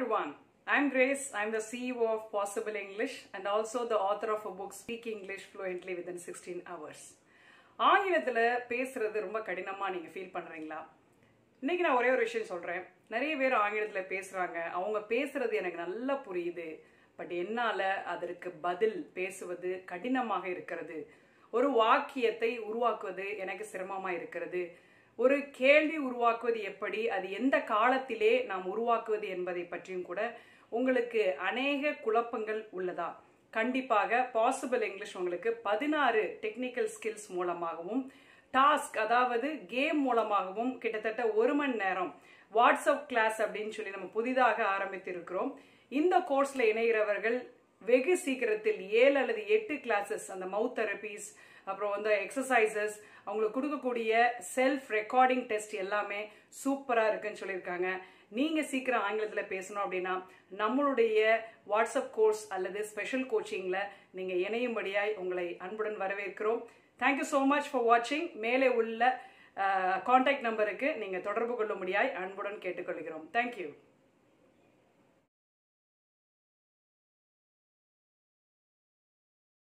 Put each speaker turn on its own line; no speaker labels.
everyone. I'm Grace. I'm the CEO of Possible English and also the author of a book Speak English Fluently Within 16 Hours. ஆங்கிலத்தில் பேசுறது ரொம்ப கடினமாக நீங்கள் feel பண்ணுறீங்களா இன்னைக்கு நான் ஒரே ஒரு விஷயம் சொல்கிறேன் நிறைய பேர் ஆங்கிலத்தில் பேசுகிறாங்க அவங்க பேசுறது எனக்கு நல்லா புரியுது பட் என்னால் அதற்கு பதில் பேசுவது கடினமாக இருக்கிறது ஒரு வாக்கியத்தை உருவாக்குவது எனக்கு சிரமமாக இருக்கிறது ஒரு கேள்வி உருவாக்குவது எப்படி அது எந்த காலத்திலே நாம் உருவாக்குவது என்பதை பற்றியும் கூட உங்களுக்கு அநேக குழப்பங்கள் உள்ளதா கண்டிப்பாக பாசிபிள் இங்கிலீஷ் உங்களுக்கு பதினாறு டெக்னிக்கல் ஸ்கில்ஸ் மூலமாகவும் டாஸ்க் அதாவது கேம் மூலமாகவும் கிட்டத்தட்ட ஒரு மணி நேரம் வாட்ஸ்அப் கிளாஸ் அப்படின்னு சொல்லி நம்ம புதிதாக ஆரம்பித்திருக்கிறோம் இந்த கோர்ஸ்ல இணைகிறவர்கள் வெகு சீக்கிரத்தில் ஏழு அல்லது எட்டு கிளாஸஸ் அந்த மவுத் தெரபிஸ் அப்புறம் வந்து எக்ஸசைசஸ் அவங்களுக்கு கொடுக்கக்கூடிய செல்ஃப் ரெக்கார்டிங் டெஸ்ட் எல்லாமே சூப்பராக இருக்குன்னு சொல்லியிருக்காங்க நீங்கள் சீக்கிரம் ஆங்கிலத்தில் பேசணும் அப்படின்னா நம்மளுடைய வாட்ஸ்அப் கோர்ஸ் அல்லது ஸ்பெஷல் கோச்சிங்கில் நீங்கள் இணையும்படியாய் உங்களை அன்புடன் வரவேற்கிறோம் தேங்க்யூ ஸோ மச் ஃபார் வாட்சிங் மேலே உள்ள காண்டாக்ட் நம்பருக்கு நீங்கள் தொடர்பு கொள்ளும்படியாய் அன்புடன் கேட்டுக்கொள்கிறோம் தேங்க்யூ